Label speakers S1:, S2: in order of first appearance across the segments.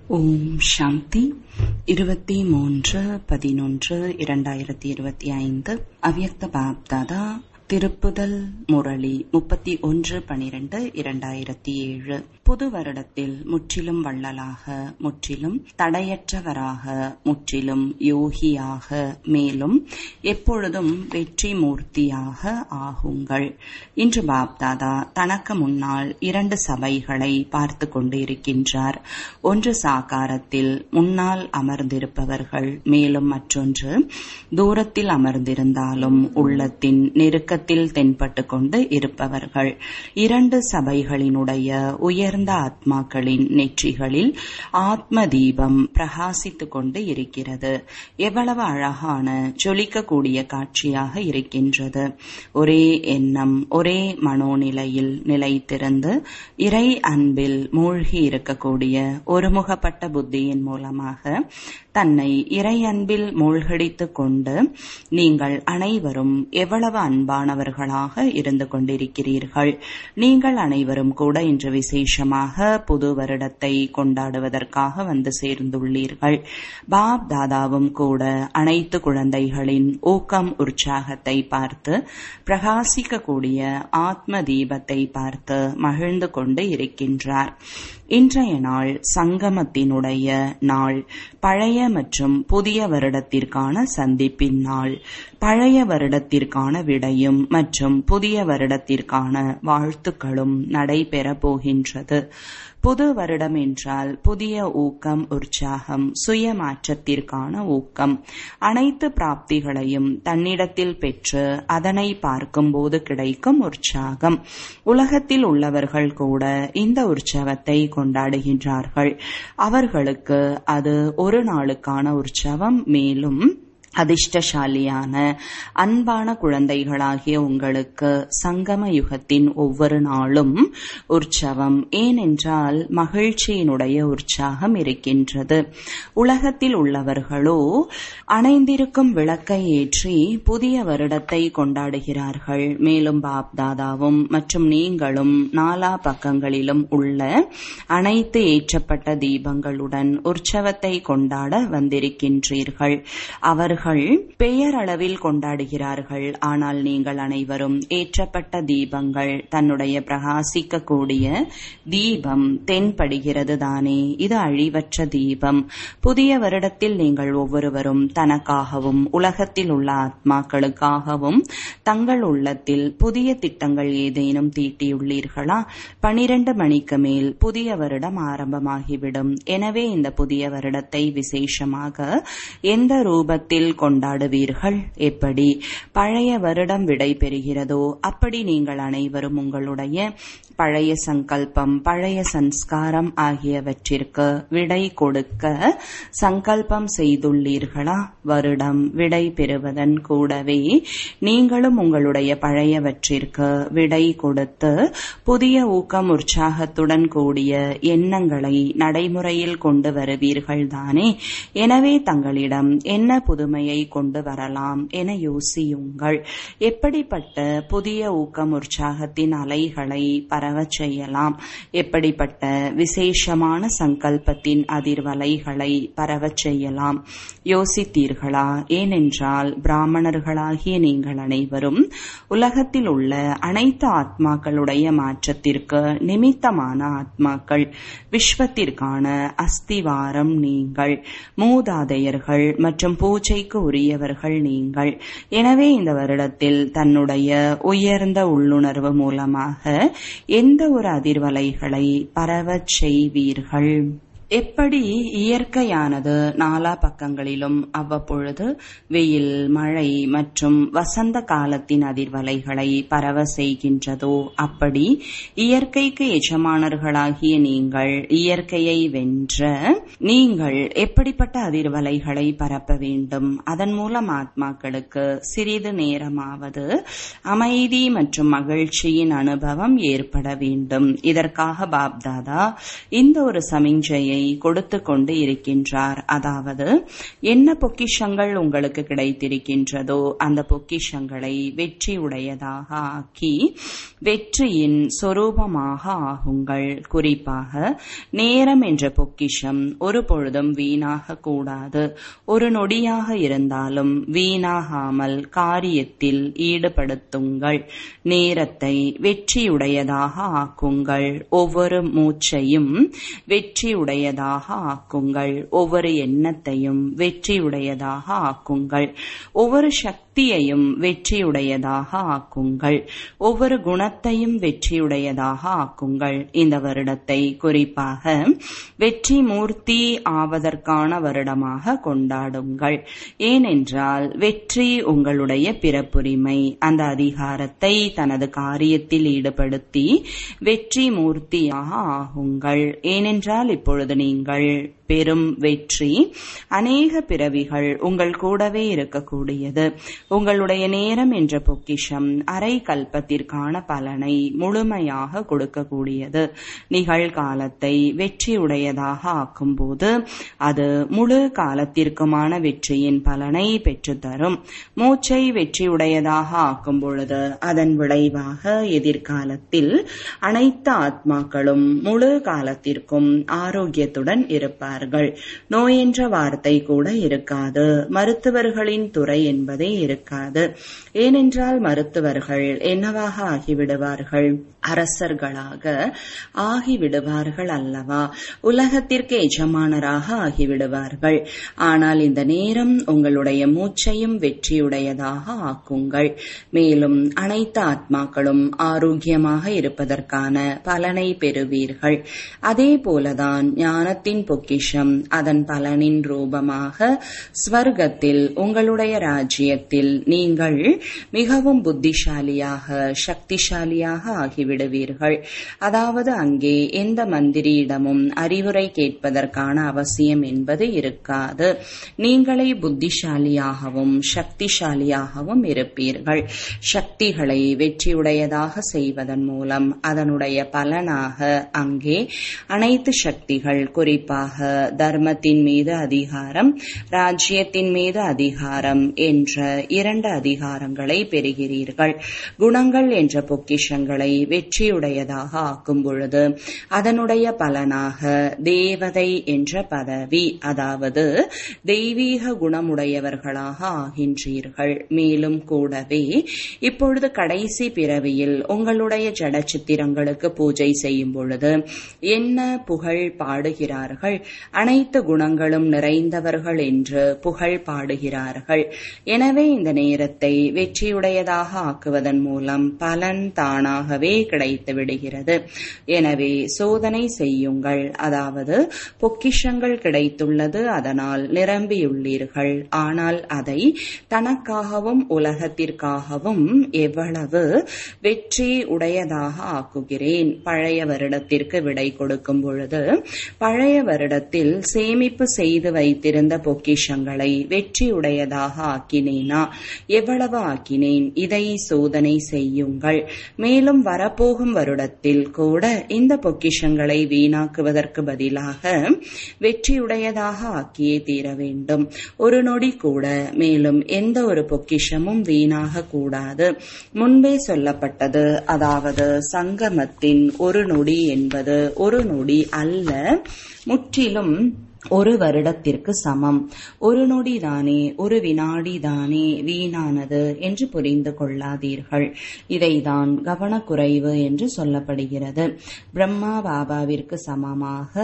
S1: ஓம் சாந்தி இருபத்தி மூன்று பதினொன்று இரண்டாயிரத்தி இருபத்தி ஐந்து அவ்யக்த பாப்தாதா திருப்புதல் முரளி முப்பத்தி ஒன்று பனிரெண்டு இரண்டாயிரத்தி ஏழு புது வருடத்தில் முற்றிலும் வள்ளலாக முற்றிலும் தடையற்றவராக முற்றிலும் யோகியாக மேலும் எப்பொழுதும் வெற்றி மூர்த்தியாக ஆகுங்கள் இன்று பாப்தாதா தனக்கு முன்னால் இரண்டு சபைகளை பார்த்து கொண்டு இருக்கின்றார் ஒன்று சாகாரத்தில் முன்னால் அமர்ந்திருப்பவர்கள் மேலும் மற்றொன்று தூரத்தில் அமர்ந்திருந்தாலும் உள்ளத்தின் நெருக்கத்தில் தென்பட்டு கொண்டு இருப்பவர்கள் இரண்டு சபைகளினுடைய உயர்ந்த ஆத்மாக்களின் நெற்றிகளில் ஆத்ம தீபம் பிரகாசித்துக் கொண்டு இருக்கிறது எவ்வளவு அழகான ஜொலிக்கக்கூடிய காட்சியாக இருக்கின்றது ஒரே எண்ணம் ஒரே மனோநிலையில் நிலைத்திருந்து இறை அன்பில் மூழ்கி இருக்கக்கூடிய ஒருமுகப்பட்ட புத்தியின் மூலமாக தன்னை இறை அன்பில் மூழ்கடித்துக் கொண்டு நீங்கள் அனைவரும் எவ்வளவு அன்பானவர்களாக இருந்து கொண்டிருக்கிறீர்கள் நீங்கள் அனைவரும் கூட இன்று விசேஷமாக புது வருடத்தை கொண்டாடுவதற்காக வந்து சேர்ந்துள்ளீர்கள் பாப் தாதாவும் கூட அனைத்து குழந்தைகளின் ஊக்கம் உற்சாகத்தை பார்த்து பிரகாசிக்கக்கூடிய ஆத்ம தீபத்தை பார்த்து மகிழ்ந்து கொண்டு இருக்கின்றார் இன்றைய நாள் சங்கமத்தினுடைய நாள் பழைய மற்றும் புதிய வருடத்திற்கான சந்திப்பின் நாள் பழைய வருடத்திற்கான விடையும் மற்றும் புதிய வருடத்திற்கான வாழ்த்துக்களும் நடைபெற போகின்றது புது வருடம் என்றால் புதிய ஊக்கம் உற்சாகம் சுய மாற்றத்திற்கான ஊக்கம் அனைத்து பிராப்திகளையும் தன்னிடத்தில் பெற்று அதனை பார்க்கும்போது கிடைக்கும் உற்சாகம் உலகத்தில் உள்ளவர்கள் கூட இந்த உற்சவத்தை கொண்டாடுகின்றார்கள் அவர்களுக்கு அது ஒரு நாளுக்கான உற்சவம் மேலும் அதிர்ஷ்டசாலியான அன்பான குழந்தைகளாகிய உங்களுக்கு சங்கம யுகத்தின் ஒவ்வொரு நாளும் உற்சவம் ஏனென்றால் மகிழ்ச்சியினுடைய உற்சாகம் இருக்கின்றது உலகத்தில் உள்ளவர்களோ அணைந்திருக்கும் விளக்கை ஏற்றி புதிய வருடத்தை கொண்டாடுகிறார்கள் மேலும் பாப்தாதாவும் மற்றும் நீங்களும் நாலா பக்கங்களிலும் உள்ள அனைத்து ஏற்றப்பட்ட தீபங்களுடன் உற்சவத்தை கொண்டாட வந்திருக்கின்றீர்கள் அவர்கள் அவர்கள் பெயரளவில் கொண்டாடுகிறார்கள் ஆனால் நீங்கள் அனைவரும் ஏற்றப்பட்ட தீபங்கள் தன்னுடைய பிரகாசிக்கக்கூடிய தீபம் தென்படுகிறது தானே இது அழிவற்ற தீபம் புதிய வருடத்தில் நீங்கள் ஒவ்வொருவரும் தனக்காகவும் உலகத்தில் உள்ள ஆத்மாக்களுக்காகவும் தங்கள் உள்ளத்தில் புதிய திட்டங்கள் ஏதேனும் தீட்டியுள்ளீர்களா பனிரெண்டு மணிக்கு மேல் புதிய வருடம் ஆரம்பமாகிவிடும் எனவே இந்த புதிய வருடத்தை விசேஷமாக எந்த ரூபத்தில் கொண்டாடுவீர்கள் எப்படி பழைய வருடம் விடை பெறுகிறதோ அப்படி நீங்கள் அனைவரும் உங்களுடைய பழைய சங்கல்பம் பழைய சன்ஸ்காரம் ஆகியவற்றிற்கு விடை கொடுக்க சங்கல்பம் செய்துள்ளீர்களா வருடம் விடை பெறுவதன் கூடவே நீங்களும் உங்களுடைய பழையவற்றிற்கு விடை கொடுத்து புதிய ஊக்கம் உற்சாகத்துடன் கூடிய எண்ணங்களை நடைமுறையில் கொண்டு வருவீர்கள் தானே எனவே தங்களிடம் என்ன புதுமையை கொண்டு வரலாம் என யோசியுங்கள் எப்படிப்பட்ட புதிய ஊக்கம் உற்சாகத்தின் அலைகளை பரவச் செய்யலாம் எப்படிப்பட்ட விசேஷமான சங்கல்பத்தின் அதிர்வலைகளை பரவச் செய்யலாம் யோசித்தீர்களா ஏனென்றால் பிராமணர்களாகிய நீங்கள் அனைவரும் உலகத்தில் உள்ள அனைத்து ஆத்மாக்களுடைய மாற்றத்திற்கு நிமித்தமான ஆத்மாக்கள் விஸ்வத்திற்கான அஸ்திவாரம் நீங்கள் மூதாதையர்கள் மற்றும் பூஜைக்கு உரியவர்கள் நீங்கள் எனவே இந்த வருடத்தில் தன்னுடைய உயர்ந்த உள்ளுணர்வு மூலமாக எந்த ஒரு அதிர்வலைகளை பரவச் செய்வீர்கள் எப்படி இயற்கையானது நாலா பக்கங்களிலும் அவ்வப்பொழுது வெயில் மழை மற்றும் வசந்த காலத்தின் அதிர்வலைகளை பரவ செய்கின்றதோ அப்படி இயற்கைக்கு எஜமானர்களாகிய நீங்கள் இயற்கையை வென்ற நீங்கள் எப்படிப்பட்ட அதிர்வலைகளை பரப்ப வேண்டும் அதன் மூலம் ஆத்மாக்களுக்கு சிறிது நேரமாவது அமைதி மற்றும் மகிழ்ச்சியின் அனுபவம் ஏற்பட வேண்டும் இதற்காக பாப்தாதா இந்த ஒரு சமிஞ்சையை வெற்றியை கொடுத்து கொண்டு இருக்கின்றார் அதாவது என்ன பொக்கிஷங்கள் உங்களுக்கு கிடைத்திருக்கின்றதோ அந்த பொக்கிஷங்களை வெற்றி உடையதாக ஆக்கி வெற்றியின் சொரூபமாக ஆகுங்கள் குறிப்பாக நேரம் என்ற பொக்கிஷம் ஒரு பொழுதும் வீணாக கூடாது ஒரு நொடியாக இருந்தாலும் வீணாகாமல் காரியத்தில் ஈடுபடுத்துங்கள் நேரத்தை வெற்றியுடையதாக ஆக்குங்கள் ஒவ்வொரு மூச்சையும் வெற்றியுடையதாக ஆக்குங்கள் ஒவ்வொரு எண்ணத்தையும் வெற்றியுடையதாக ஆக்குங்கள் ஒவ்வொரு சக்தியையும் வெற்றியுடையதாக ஆக்குங்கள் ஒவ்வொரு குணத்தையும் வெற்றியுடையதாக ஆக்குங்கள் இந்த வருடத்தை குறிப்பாக வெற்றி மூர்த்தி ஆவதற்கான வருடமாக கொண்டாடுங்கள் ஏனென்றால் வெற்றி உங்களுடைய பிறப்புரிமை அந்த அதிகாரத்தை தனது காரியத்தில் ஈடுபடுத்தி வெற்றி மூர்த்தியாக ஆகுங்கள் ஏனென்றால் இப்பொழுது நீங்கள் பெரும் வெற்றி அநேக பிறவிகள் உங்கள் கூடவே இருக்கக்கூடியது உங்களுடைய நேரம் என்ற பொக்கிஷம் அரை கல்பத்திற்கான பலனை முழுமையாக கொடுக்கக்கூடியது நிகழ்காலத்தை வெற்றியுடையதாக ஆக்கும்போது அது முழு காலத்திற்குமான வெற்றியின் பலனை பெற்றுத்தரும் மூச்சை வெற்றியுடையதாக ஆக்கும் பொழுது அதன் விளைவாக எதிர்காலத்தில் அனைத்து ஆத்மாக்களும் முழு காலத்திற்கும் ஆரோக்கியத்துடன் இருப்பார் இருப்பார்கள் நோய் என்ற வார்த்தை கூட இருக்காது மருத்துவர்களின் துறை என்பதே இருக்காது ஏனென்றால் மருத்துவர்கள் என்னவாக ஆகிவிடுவார்கள் அரசர்களாக ஆகிவிடுவார்கள் அல்லவா உலகத்திற்கு எஜமானராக ஆகிவிடுவார்கள் ஆனால் இந்த நேரம் உங்களுடைய மூச்சையும் வெற்றியுடையதாக ஆக்குங்கள் மேலும் அனைத்து ஆத்மாக்களும் ஆரோக்கியமாக இருப்பதற்கான பலனை பெறுவீர்கள் அதே போலதான் ஞானத்தின் பொக்கிஷம் அதன் பலனின் ரூபமாக ஸ்வர்க்கத்தில் உங்களுடைய ராஜ்யத்தில் நீங்கள் மிகவும் புத்திசாலியாக சக்திசாலியாக ஆகிவிடுவீர்கள் அதாவது அங்கே எந்த மந்திரியிடமும் அறிவுரை கேட்பதற்கான அவசியம் என்பது இருக்காது நீங்களே புத்திசாலியாகவும் சக்திசாலியாகவும் இருப்பீர்கள் சக்திகளை வெற்றியுடையதாக செய்வதன் மூலம் அதனுடைய பலனாக அங்கே அனைத்து சக்திகள் குறிப்பாக தர்மத்தின் மீது அதிகாரம் ராஜ்யத்தின் மீது அதிகாரம் என்ற இரண்டு அதிகாரங்களை பெறுகிறீர்கள் குணங்கள் என்ற பொக்கிஷங்களை வெற்றியுடையதாக ஆக்கும் பொழுது அதனுடைய பலனாக தேவதை என்ற பதவி அதாவது தெய்வீக குணமுடையவர்களாக ஆகின்றீர்கள் மேலும் கூடவே இப்பொழுது கடைசி பிறவியில் உங்களுடைய ஜட சித்திரங்களுக்கு பூஜை செய்யும் பொழுது என்ன புகழ் பாடுகிறார்கள் அனைத்து குணங்களும் நிறைந்தவர்கள் என்று புகழ் பாடுகிறார்கள் எனவே இந்த நேரத்தை வெற்றியுடையதாக ஆக்குவதன் மூலம் பலன் தானாகவே கிடைத்து விடுகிறது எனவே சோதனை செய்யுங்கள் அதாவது பொக்கிஷங்கள் கிடைத்துள்ளது அதனால் நிரம்பியுள்ளீர்கள் ஆனால் அதை தனக்காகவும் உலகத்திற்காகவும் எவ்வளவு வெற்றி உடையதாக ஆக்குகிறேன் பழைய வருடத்திற்கு விடை கொடுக்கும் பொழுது பழைய வருடத்தில் சேமிப்பு செய்து வைத்திருந்த பொக்கிஷங்களை வெற்றியுடையதாக ஆக்கினேனா எவ்வளவு ஆக்கினேன் இதை சோதனை செய்யுங்கள் மேலும் வரப்போகும் வருடத்தில் கூட இந்த பொக்கிஷங்களை வீணாக்குவதற்கு பதிலாக வெற்றியுடையதாக ஆக்கியே தீர வேண்டும் ஒரு நொடி கூட மேலும் எந்த ஒரு பொக்கிஷமும் வீணாக கூடாது முன்பே சொல்லப்பட்டது அதாவது சங்கமத்தின் ஒரு நொடி என்பது ஒரு நொடி அல்ல முற்றிலும் ஒரு வருடத்திற்கு சமம் ஒரு நொடி தானே ஒரு வினாடி தானே வீணானது என்று புரிந்து கொள்ளாதீர்கள் இதைதான் கவனக்குறைவு என்று சொல்லப்படுகிறது பிரம்மா பாபாவிற்கு சமமாக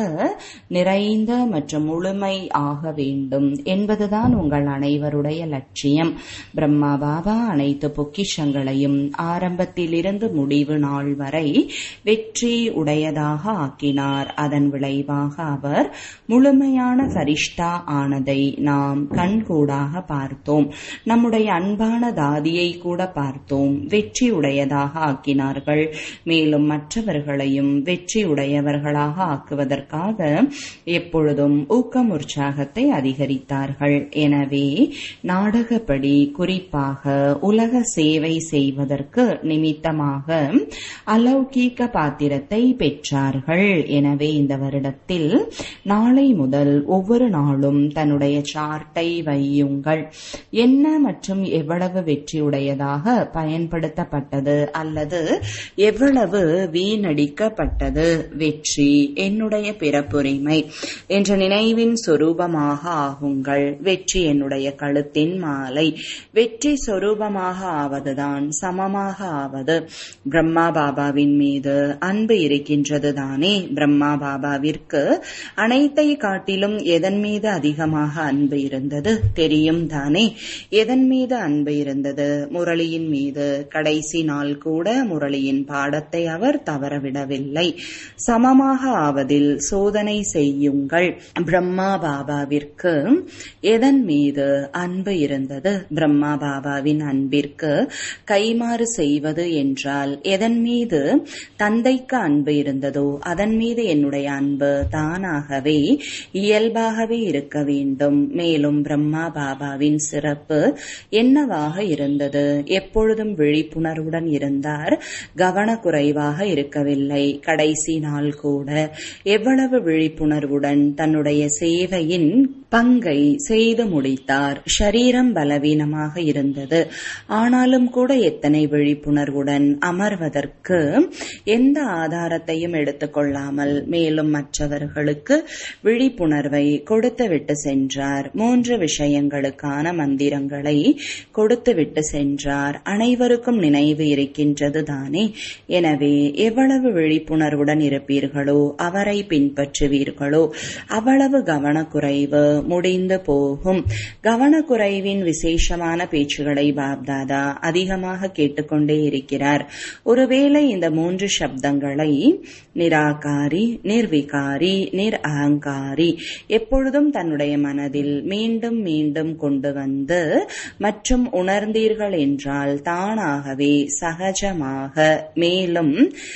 S1: நிறைந்த மற்றும் முழுமை ஆக வேண்டும் என்பதுதான் உங்கள் அனைவருடைய லட்சியம் பிரம்மா பாபா அனைத்து பொக்கிஷங்களையும் ஆரம்பத்திலிருந்து முடிவு நாள் வரை வெற்றி உடையதாக ஆக்கினார் அதன் விளைவாக அவர் முழுமை எளிமையான ஃபரிஷ்டா ஆனதை நாம் கண்கூடாக பார்த்தோம் நம்முடைய அன்பான தாதியை கூட பார்த்தோம் வெற்றி உடையதாக ஆக்கினார்கள் மேலும் மற்றவர்களையும் வெற்றி உடையவர்களாக ஆக்குவதற்காக எப்பொழுதும் ஊக்கம் உற்சாகத்தை அதிகரித்தார்கள் எனவே நாடகப்படி குறிப்பாக உலக சேவை செய்வதற்கு நிமித்தமாக அலௌகீக பாத்திரத்தை பெற்றார்கள் எனவே இந்த வருடத்தில் நாளை முதல் ஒவ்வொரு நாளும் தன்னுடைய சார்ட்டை வையுங்கள் என்ன மற்றும் எவ்வளவு வெற்றியுடையதாக பயன்படுத்தப்பட்டது அல்லது எவ்வளவு வீணடிக்கப்பட்டது வெற்றி என்னுடைய பிறப்புரிமை என்ற நினைவின் சொரூபமாக ஆகுங்கள் வெற்றி என்னுடைய கழுத்தின் மாலை வெற்றி சொரூபமாக ஆவதுதான் சமமாக ஆவது பிரம்மா பாபாவின் மீது அன்பு இருக்கின்றது தானே பிரம்மா பாபாவிற்கு அனைத்தை காட்டிலும் எதன் மீது அதிகமாக அன்பு இருந்தது தெரியும் தானே எதன் மீது அன்பு இருந்தது முரளியின் மீது கடைசி நாள் கூட முரளியின் பாடத்தை அவர் தவறவிடவில்லை சமமாக ஆவதில் சோதனை செய்யுங்கள் பிரம்மா பாபாவிற்கு எதன் மீது அன்பு இருந்தது பிரம்மா பாபாவின் அன்பிற்கு கைமாறு செய்வது என்றால் எதன் மீது தந்தைக்கு அன்பு இருந்ததோ அதன் மீது என்னுடைய அன்பு தானாகவே இயல்பாகவே இருக்க வேண்டும் மேலும் பிரம்மா பாபாவின் சிறப்பு என்னவாக இருந்தது எப்பொழுதும் விழிப்புணர்வுடன் இருந்தார் கவனக்குறைவாக இருக்கவில்லை கடைசி நாள் கூட எவ்வளவு விழிப்புணர்வுடன் தன்னுடைய சேவையின் பங்கை செய்து முடித்தார் ஷரீரம் பலவீனமாக இருந்தது ஆனாலும் கூட எத்தனை விழிப்புணர்வுடன் அமர்வதற்கு எந்த ஆதாரத்தையும் எடுத்துக்கொள்ளாமல் மேலும் மற்றவர்களுக்கு விழிப்புணர்வை கொடுத்துவிட்டு சென்றார் மூன்று விஷயங்களுக்கான மந்திரங்களை கொடுத்துவிட்டு சென்றார் அனைவருக்கும் நினைவு இருக்கின்றது தானே எனவே எவ்வளவு விழிப்புணர்வுடன் இருப்பீர்களோ அவரை பின்பற்றுவீர்களோ அவ்வளவு கவனக்குறைவு முடிந்து போகும் கவனக்குறைவின் விசேஷமான பேச்சுகளை பாப்தாதா அதிகமாக கேட்டுக்கொண்டே இருக்கிறார் ஒருவேளை இந்த மூன்று சப்தங்களை நிராகாரி நிர்விகாரி நிர் அகங்காரி எப்பொழுதும் தன்னுடைய மனதில் மீண்டும் மீண்டும் கொண்டு வந்து மற்றும் உணர்ந்தீர்கள் என்றால் தானாகவே சகஜமாக மேலும்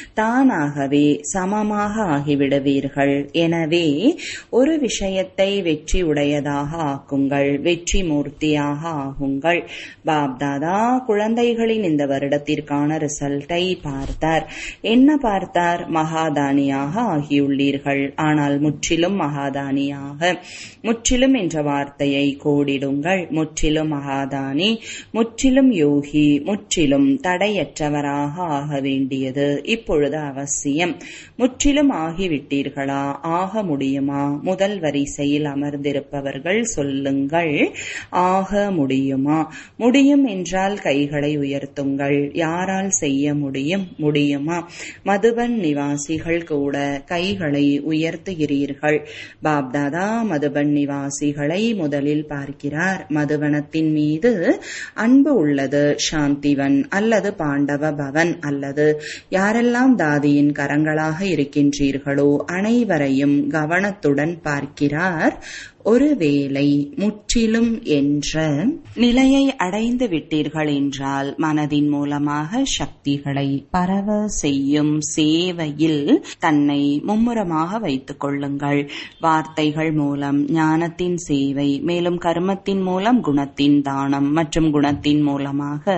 S1: தானாகவே சமமாக ஆகிவிடுவீர்கள் எனவே ஒரு விஷயத்தை வெற்றி உடையதாக ஆக்குங்கள் வெற்றி மூர்த்தியாக ஆகுங்கள் பாப்தாதா குழந்தைகளின் இந்த வருடத்திற்கான ரிசல்ட்டை பார்த்தார் என்ன பார்த்தார் மகாதானியாக ஆகியுள்ளீர்கள் ஆனால் முற்றிலும் மகாதானியாக முற்றிலும் என்ற வார்த்தையை கோடிடுங்கள் முற்றிலும் மகாதானி முற்றிலும் யோகி முற்றிலும் தடையற்றவராக ஆக வேண்டியது இப்பொழுது அவசியம் முற்றிலும் ஆகிவிட்டீர்களா ஆக முடியுமா முதல் வரிசையில் அமர்ந்திருப்பவர்கள் சொல்லுங்கள் ஆக முடியுமா முடியும் என்றால் கைகளை உயர்த்துங்கள் யாரால் செய்ய முடியும் முடியுமா மதுபன் நிவாசிகள் கூட கைகளை உயர்த்துகிறீர்கள் பாப்தாதா மதுபன் நிவாசிகளை முதலில் பார்க்கிறார் மதுவனத்தின் மீது அன்பு உள்ளது சாந்திவன் அல்லது பாண்டவ பவன் அல்லது யாரெல்லாம் தாதியின் கரங்களாக இருக்கின்றீர்களோ அனைவரையும் கவனத்துடன் பார்க்கிறார் ஒருவேளை முற்றிலும் என்ற நிலையை அடைந்து விட்டீர்கள் என்றால் மனதின் மூலமாக சக்திகளை பரவ செய்யும் சேவையில் தன்னை மும்முரமாக வைத்துக் கொள்ளுங்கள் வார்த்தைகள் மூலம் ஞானத்தின் சேவை மேலும் கர்மத்தின் மூலம் குணத்தின் தானம் மற்றும் குணத்தின் மூலமாக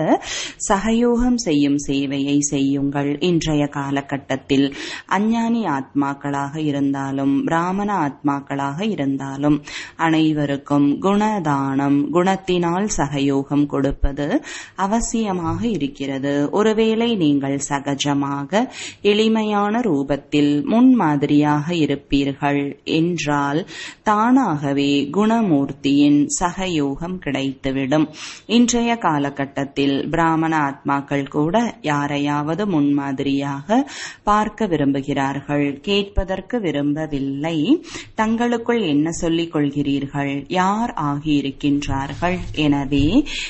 S1: சகயோகம் செய்யும் சேவையை செய்யுங்கள் இன்றைய காலகட்டத்தில் அஞ்ஞானி ஆத்மாக்களாக இருந்தாலும் பிராமண ஆத்மாக்களாக இருந்தாலும் அனைவருக்கும் குணதானம் குணத்தினால் சகயோகம் கொடுப்பது அவசியமாக இருக்கிறது ஒருவேளை நீங்கள் சகஜமாக எளிமையான ரூபத்தில் முன்மாதிரியாக இருப்பீர்கள் என்றால் தானாகவே குணமூர்த்தியின் சகயோகம் கிடைத்துவிடும் இன்றைய காலகட்டத்தில் பிராமண ஆத்மாக்கள் கூட யாரையாவது முன்மாதிரியாக பார்க்க விரும்புகிறார்கள் கேட்பதற்கு விரும்பவில்லை தங்களுக்குள் என்ன சொல்லிக் கொள்கிறீர்கள் யார் ஆகியிருக்கின்றார்கள் எனவே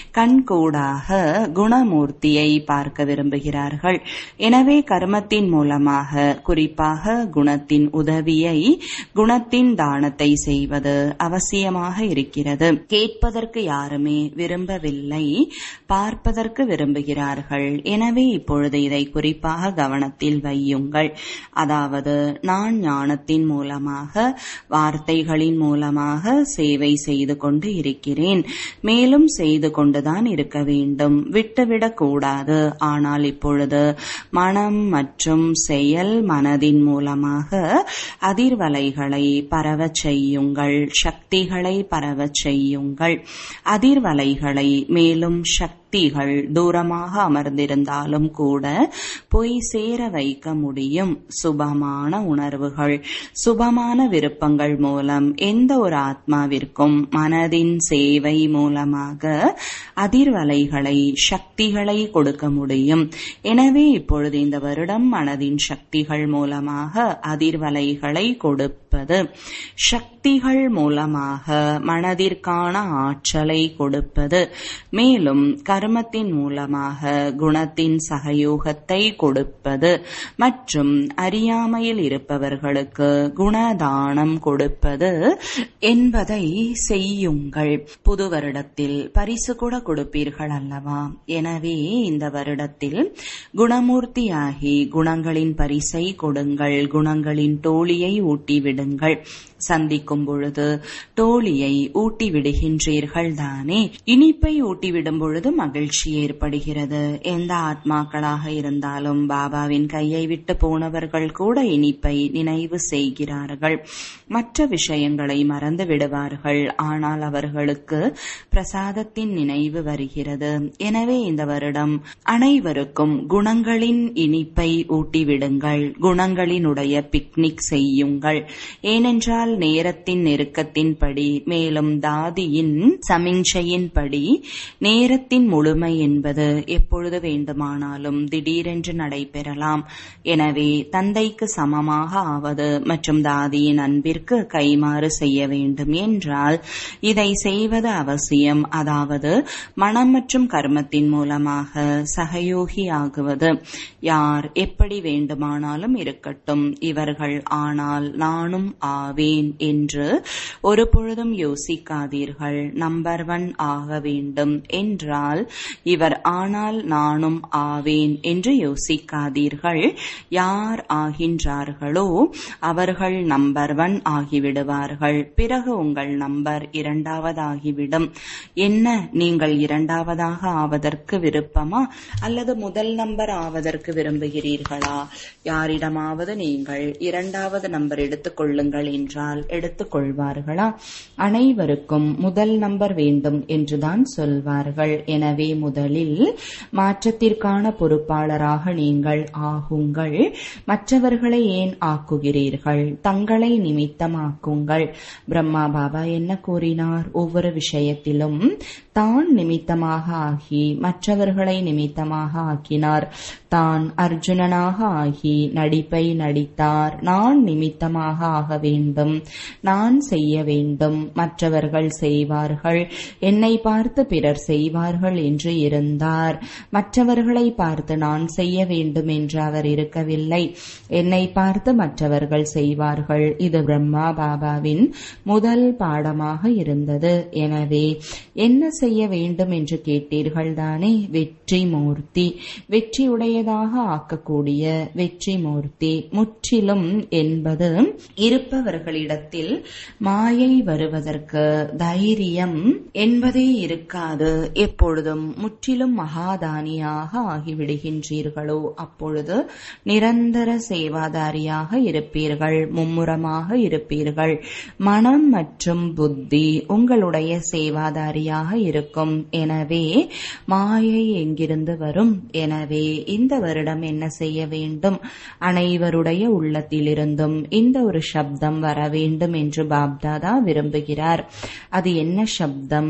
S1: கண்கூடாக குணமூர்த்தியை பார்க்க விரும்புகிறார்கள் எனவே கர்மத்தின் மூலமாக குறிப்பாக குணத்தின் உதவியை குணத்தின் தானத்தை செய்வது அவசியமாக இருக்கிறது கேட்பதற்கு யாருமே விரும்பவில்லை பார்ப்பதற்கு விரும்புகிறார்கள் எனவே இப்பொழுது இதை குறிப்பாக கவனத்தில் வையுங்கள் அதாவது நான் ஞானத்தின் மூலமாக வார்த்தைகளின் மூலமாக சேவை செய்து கொண்டு இருக்கிறேன் மேலும் செய்து கொண்டுதான் இருக்க வேண்டும் விட்டுவிடக் கூடாது ஆனால் இப்பொழுது மனம் மற்றும் செயல் மனதின் மூலமாக அதிர்வலைகளை பரவச் செய்யுங்கள் சக்திகளை பரவச் செய்யுங்கள் அதிர்வலைகளை மேலும் சக்திகள் தூரமாக அமர்ந்திருந்தாலும் கூட போய் சேர வைக்க முடியும் சுபமான உணர்வுகள் சுபமான விருப்பங்கள் மூலம் எந்த ஒரு ஆத்மாவிற்கும் மனதின் சேவை மூலமாக அதிர்வலைகளை சக்திகளை கொடுக்க முடியும் எனவே இப்பொழுது இந்த வருடம் மனதின் சக்திகள் மூலமாக அதிர்வலைகளை கொடுப்பது சக்திகள் மூலமாக மனதிற்கான ஆற்றலை கொடுப்பது மேலும் கர்மத்தின் மூலமாக குணத்தின் சகயோகத்தை கொடுப்பது மற்றும் அறியாமையில் இருப்பவர்களுக்கு குணதானம் கொடுப்பது என்பதை செய்யுங்கள் புது வருடத்தில் பரிசு கூட கொடுப்பீர்கள் அல்லவா எனவே இந்த வருடத்தில் குணமூர்த்தியாகி குணங்களின் பரிசை கொடுங்கள் குணங்களின் தோழியை ஊட்டிவிடுங்கள் சந்திக்கும் பொழுது தோழியை ஊட்டி விடுகின்றீர்கள் தானே இனிப்பை ஊட்டிவிடும் பொழுது மகிழ்ச்சி ஏற்படுகிறது எந்த ஆத்மாக்களாக இருந்தாலும் பாபாவின் கையை விட்டு போனவர்கள் கூட இனிப்பை நினைவு செய்கிறார்கள் மற்ற விஷயங்களை மறந்து விடுவார்கள் ஆனால் அவர்களுக்கு பிரசாதத்தின் நினைவு வருகிறது எனவே இந்த வருடம் அனைவருக்கும் குணங்களின் இனிப்பை ஊட்டிவிடுங்கள் குணங்களினுடைய பிக்னிக் செய்யுங்கள் ஏனென்றால் நேரத்தின் நெருக்கத்தின்படி மேலும் தாதியின் சமிஞ்சையின்படி நேரத்தின் முழுமை என்பது எப்பொழுது வேண்டுமானாலும் திடீரென்று நடைபெறலாம் எனவே தந்தைக்கு சமமாக ஆவது மற்றும் தாதியின் அன்பிற்கு கைமாறு செய்ய வேண்டும் என்றால் இதை செய்வது அவசியம் அதாவது மனம் மற்றும் கர்மத்தின் மூலமாக சகயோகி ஆகுவது யார் எப்படி வேண்டுமானாலும் இருக்கட்டும் இவர்கள் ஆனால் நானும் ஆவேன் என்று ஒரு பொழுதும் யோசிக்காதீர்கள் நம்பர் ஒன் ஆக வேண்டும் என்றால் இவர் ஆனால் நானும் ஆவேன் என்று யோசிக்காதீர்கள் யார் ஆகின்றார்களோ அவர்கள் நம்பர் ஒன் ஆகிவிடுவார்கள் பிறகு உங்கள் நம்பர் இரண்டாவதாகிவிடும் என்ன நீங்கள் இரண்டாவதாக ஆவதற்கு விருப்பமா அல்லது முதல் நம்பர் ஆவதற்கு விரும்புகிறீர்களா யாரிடமாவது நீங்கள் இரண்டாவது நம்பர் எடுத்துக் கொள்ளுங்கள் என்றால் எடுத்துக் கொள்வார்களா அனைவருக்கும் முதல் நம்பர் வேண்டும் என்றுதான் சொல்வார்கள் எனவே முதலில் மாற்றத்திற்கான பொறுப்பாளராக நீங்கள் ஆகுங்கள் மற்றவர்களை ஏன் ஆக்குகிறீர்கள் தங்களை நிமித்தமாக்குங்கள் பிரம்மா பாபா என்ன கூறினார் ஒவ்வொரு விஷயத்திலும் தான் நிமித்தமாக ஆகி மற்றவர்களை நிமித்தமாக ஆக்கினார் தான் அர்ஜுனனாக ஆகி நடிப்பை நடித்தார் நான் நிமித்தமாக ஆக வேண்டும் நான் செய்ய வேண்டும் மற்றவர்கள் செய்வார்கள் என்னை பார்த்து பிறர் செய்வார்கள் என்று இருந்தார் மற்றவர்களை பார்த்து நான் செய்ய வேண்டும் என்று அவர் இருக்கவில்லை என்னை பார்த்து மற்றவர்கள் செய்வார்கள் இது பிரம்மா பாபாவின் முதல் பாடமாக இருந்தது எனவே என்ன செய்ய வேண்டும் என்று கேட்டீர்கள் தானே வெற்றி மூர்த்தி வெற்றியுடையதாக ஆக்கக்கூடிய வெற்றி மூர்த்தி முற்றிலும் என்பது இருப்பவர்களிடத்தில் மாயை வருவதற்கு தைரியம் என்பதே இருக்காது எப்பொழுதும் முற்றிலும் மகாதானியாக ஆகிவிடுகின்றீர்களோ அப்பொழுது நிரந்தர சேவாதாரியாக இருப்பீர்கள் மும்முரமாக இருப்பீர்கள் மனம் மற்றும் புத்தி உங்களுடைய சேவாதாரியாக இருக்கும் எனவே மாயை எங்கிருந்து வரும் எனவே இந்த வருடம் என்ன செய்ய வேண்டும் அனைவருடைய உள்ளத்திலிருந்தும் இந்த ஒரு சப்தம் வர வேண்டும் என்று பாப்தாதா விரும்புகிறார் அது என்ன சப்தம்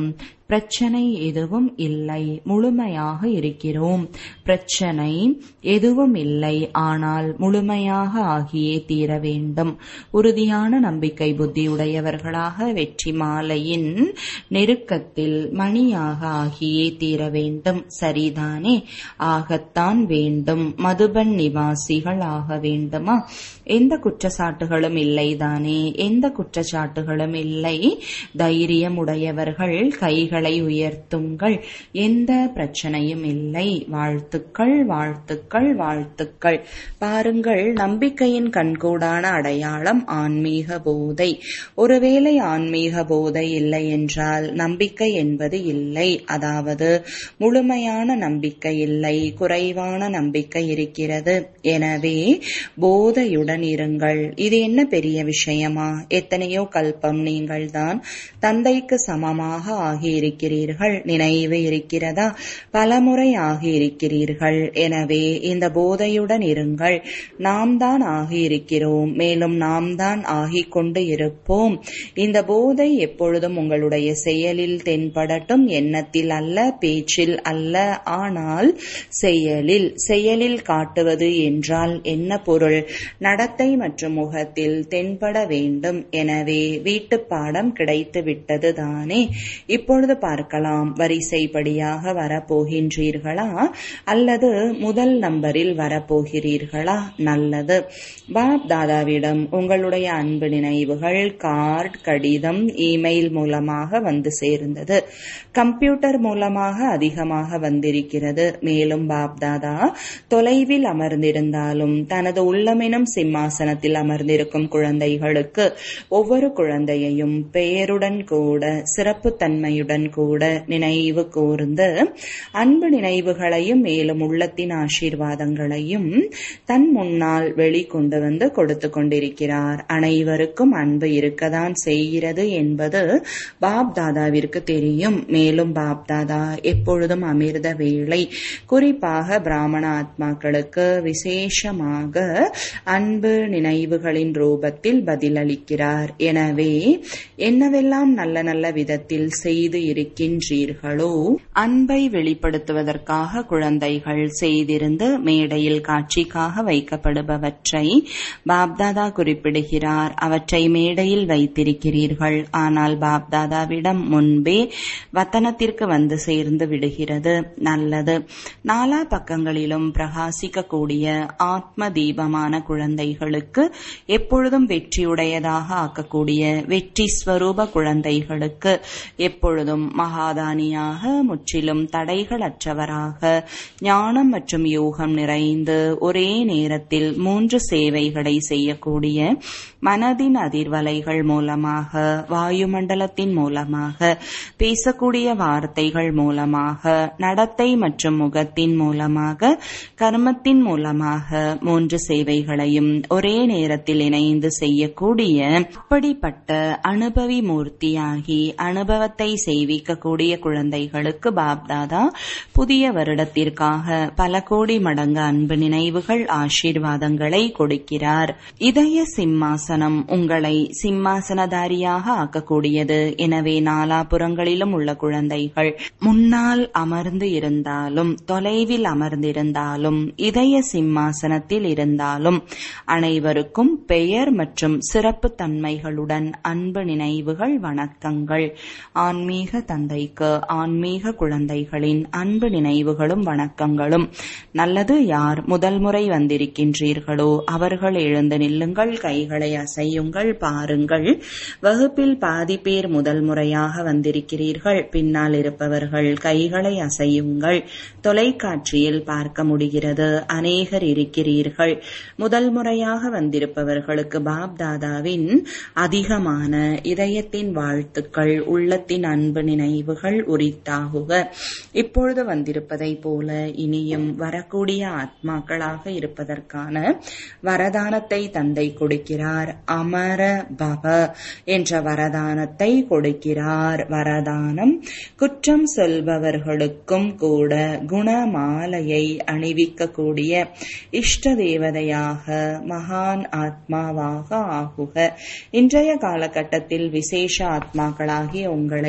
S1: பிரச்சனை எதுவும் இல்லை முழுமையாக இருக்கிறோம் பிரச்சனை எதுவும் இல்லை ஆனால் முழுமையாக ஆகியே தீர வேண்டும் உறுதியான நம்பிக்கை புத்தியுடையவர்களாக வெற்றி மாலையின் நெருக்கத்தில் மணியாக ஆகியே தீர வேண்டும் சரிதானே ஆகத்தான் வேண்டும் மதுபன் நிவாசிகள் ஆக வேண்டுமா எந்த குற்றச்சாட்டுகளும் இல்லைதானே எந்த குற்றச்சாட்டுகளும் இல்லை தைரியம் உடையவர்கள் கைகளை உயர்த்துங்கள் எந்த பிரச்சனையும் இல்லை வாழ்த்துக்கள் வாழ்த்துக்கள் வாழ்த்துக்கள் பாருங்கள் நம்பிக்கையின் கண்கூடான அடையாளம் ஆன்மீக போதை ஒருவேளை ஆன்மீக போதை இல்லை என்றால் நம்பிக்கை என்பது இல்லை அதாவது முழுமையான நம்பிக்கை இல்லை குறைவான நம்பிக்கை இருக்கிறது எனவே போதையுடன் இருங்கள் இது என்ன பெரிய விஷயமா எத்தனையோ கல்பம் நீங்கள்தான் தந்தைக்கு சமமாக ஆகியிருக்கிறீர்கள் நினைவு இருக்கிறதா பலமுறை ஆகியிருக்கிறீர்கள் எனவே இந்த போதையுடன் இருங்கள் நாம் தான் ஆகியிருக்கிறோம் மேலும் நாம் தான் ஆகிக் கொண்டு இருப்போம் இந்த போதை எப்பொழுதும் உங்களுடைய செயலில் தென்படட்டும் எண்ணத்தில் அல்ல பேச்சில் அல்ல ஆனால் செயலில் செயலில் காட்டுவது என்றால் என்ன பொருள் நடத்தை மற்றும் முகத்தில் தென்பட வேண்டும் எனவே வீட்டு பாடம் கிடைத்து விட்டது தானே இப்பொழுது பார்க்கலாம் வரிசைப்படியாக வரப்போகின்றீர்களா அல்லது முதல் நம்பரில் வரப்போகிறீர்களா நல்லது பாப் தாதாவிடம் உங்களுடைய அன்பு நினைவுகள் கார்டு கடிதம் இமெயில் மூலமாக வந்து சேர்ந்தது கம்ப்யூட்டர் மூலமாக அதிகமாக வந்திருக்கிறது மேலும் பாப் தாதா தொலைவில் அமர்ந்திருந்தாலும் தனது உள்ளமெனும் சிம்மாசனத்தில் அமர்ந்திருக்கும் குழந்தைகளுக்கு ஒவ்வொரு குழந்தையையும் பெயருடன் கூட சிறப்பு தன்மையுடன் கூட நினைவு கூர்ந்து அன்பு நினைவுகளையும் மேலும் உள்ளத்தின் ஆசீர்வாதங்களையும் தன் முன்னால் வெளிக்கொண்டு வந்து கொடுத்து கொண்டிருக்கிறார் அனைவருக்கும் அன்பு இருக்கதான் செய்கிறது என்பது பாப் தாதாவிற்கு தெரியும் மேலும் பாப் தாதா எப்பொழுதும் அமிர்த வேளை குறிப்பாக பிராமண ஆத்மாக்களுக்கு விசேஷமாக அன்பு நினைவுகளின் ரூபத்தில் பதிலளிக்கிறார் எனவே என்னவெல்லாம் நல்ல நல்ல விதத்தில் செய்து இருக்கின்றீர்களோ அன்பை வெளிப்படுத்துவதற்காக குழந்தைகள் செய்திருந்து மேடையில் காட்சிக்காக வைக்கப்படுபவற்றை பாப்தாதா குறிப்பிடுகிறார் அவற்றை மேடையில் வைத்திருக்கிறீர்கள் ஆனால் பாப்தாதாவிடம் முன்பே வத்தனத்திற்கு வந்து சேர்ந்து விடுகிறது நல்லது நாலா பக்கங்களிலும் பிரகாசிக்கக்கூடிய ஆத்ம தீபமான குழந்தைகளுக்கு எப்பொழுதும் வெற்றியுடையதாக ஆக்கக்கூடிய வெற்றி ஸ்வரூப குழந்தைகளுக்கு எப்பொழுதும் மகாதானியாக முற்றிலும் தடைகளற்றவராக ஞானம் மற்றும் யோகம் நிறைந்து ஒரே நேரத்தில் மூன்று சேவைகளை செய்யக்கூடிய மனதின் அதிர்வலைகள் மூலமாக வாயுமண்டலத்தின் மூலமாக பேசக்கூடிய வார்த்தைகள் மூலமாக நடத்தை மற்றும் முகத்தின் மூலமாக கர்மத்தின் மூலமாக மூன்று சேவைகளையும் ஒரே நேரத்தில் இணைந்து செய்யக்கூடிய அப்படிப்பட்ட அனுபவி மூர்த்தியாகி அனுபவத்தை செய்விக்கக்கூடிய குழந்தைகளுக்கு பாப்தாதா புதிய வருடத்திற்காக பல கோடி மடங்கு அன்பு நினைவுகள் ஆசீர்வாதங்களை கொடுக்கிறார் இதய சிம்மாசனம் உங்களை சிம்மாசனதாரியாக ஆக்கக்கூடியது எனவே நாலாபுறங்களிலும் உள்ள குழந்தைகள் முன்னால் அமர்ந்து இருந்தாலும் தொலைவில் அமர்ந்திருந்தாலும் இதய சிம்மாசனத்தில் இருந்தாலும் அனைவருக்கும் பெயர் மற்றும் சிறப்பு தன்மைகளுடன் அன்பு நினைவுகள் வணக்கங்கள் ஆன்மீக தந்தைக்கு ஆன்மீக குழந்தைகளின் அன்பு நினைவுகளும் வணக்கங்களும் நல்லது யார் முதல் முறை வந்திருக்கின்றீர்களோ அவர்கள் எழுந்து நில்லுங்கள் கைகளை அசையுங்கள் பாருங்கள் வகுப்பில் பாதி பேர் முதல் முறையாக வந்திருக்கிறீர்கள் பின்னால் இருப்பவர்கள் கைகளை அசையுங்கள் தொலைக்காட்சியில் பார்க்க முடிகிறது அநேகர் இருக்கிறீர்கள் முதல் முறையாக வந்திருப்பவர்களுக்கு பாப் தாதாவின் அதிகமான இதயத்தின் வாழ்த்துக்கள் உள்ளத்தின் அன்பு நினைவுகள் உரித்தாகுக இப்பொழுது வந்திருப்பதை போல இனியும் வரக்கூடிய ஆத்மாக்களாக இருப்பதற்கான வரதானத்தை தந்தை கொடுக்கிறார் அமர பவ என்ற வரதானத்தை கொடுக்கிறார் வரதானம் குற்றம் சொல்பவர்களுக்கும் கூட குணமாலையை அணிவிக்கக்கூடிய இஷ்ட தேவதையாக மகான் ஆத்மாவாக ஆகுக இன்றைய காலகட்டத்தில் விசேஷ ஆத்மாக்களாகிய உங்களை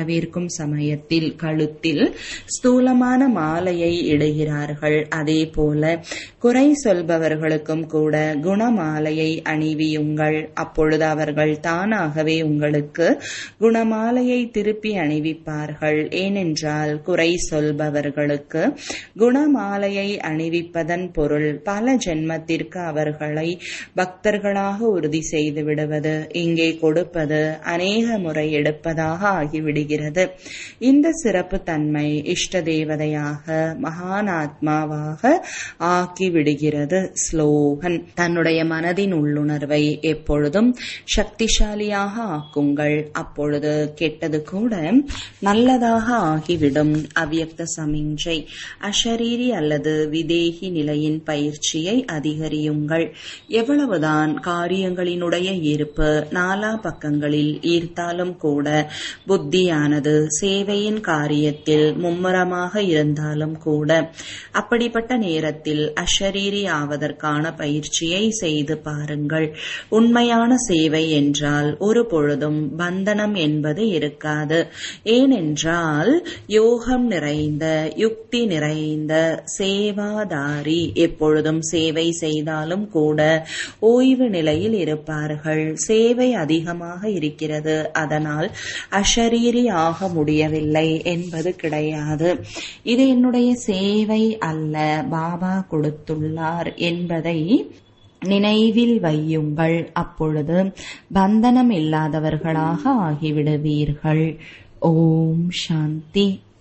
S1: வரவேற்கும் சமயத்தில் கழுத்தில் ஸ்தூலமான மாலையை இடுகிறார்கள் அதே போல குறை சொல்பவர்களுக்கும் கூட குணமாலையை அணிவியுங்கள் அப்பொழுது அவர்கள் தானாகவே உங்களுக்கு குணமாலையை திருப்பி அணிவிப்பார்கள் ஏனென்றால் குறை சொல்பவர்களுக்கு குணமாலையை அணிவிப்பதன் பொருள் பல ஜென்மத்திற்கு அவர்களை பக்தர்களாக உறுதி செய்து விடுவது இங்கே கொடுப்பது அநேக முறை எடுப்பதாக ஆகிவிடுகிறது இந்த சிறப்பு தன்மை இஷ்ட தேவதையாக மகானாத்மாவாக ஆக்கிவிடுகிறது ஸ்லோகன் தன்னுடைய மனதின் உள்ளுணர்வை எப்பொழுதும் சக்திசாலியாக ஆக்குங்கள் அப்பொழுது கெட்டது கூட நல்லதாக ஆகிவிடும் அவ்யக்த சமிஞ்சை அஷரீரி அல்லது விதேகி நிலையின் பயிற்சியை அதிகரியுங்கள் எவ்வளவுதான் காரியங்களினுடைய ஈர்ப்பு நாலா பக்கங்களில் ஈர்த்தாலும் கூட புத்தியானது சேவையின் காரியத்தில் மும்முரமாக இருந்தாலும் கூட அப்படிப்பட்ட நேரத்தில் அஷரீரி ஆவதற்கான பயிற்சியை செய்து பாருங்கள் உண்மையான சேவை என்றால் ஒரு பொழுதும் பந்தனம் என்பது இருக்காது ஏனென்றால் யோகம் நிறைந்த யுக்தி நிறைந்த சேவாதாரி எப்பொழுதும் சேவை செய்தாலும் கூட ஓய்வு நிலையில் இருப்பார்கள் சேவை அதிகமாக இருக்கிறது அதனால் அஷரீரி ஆக முடியவில்லை என்பது கிடையாது இது என்னுடைய சேவை அல்ல பாபா கொடுத்துள்ளார் என்பதை நினைவில் வையுங்கள் அப்பொழுது பந்தனம் இல்லாதவர்களாக ஆகிவிடுவீர்கள் ஓம் சாந்தி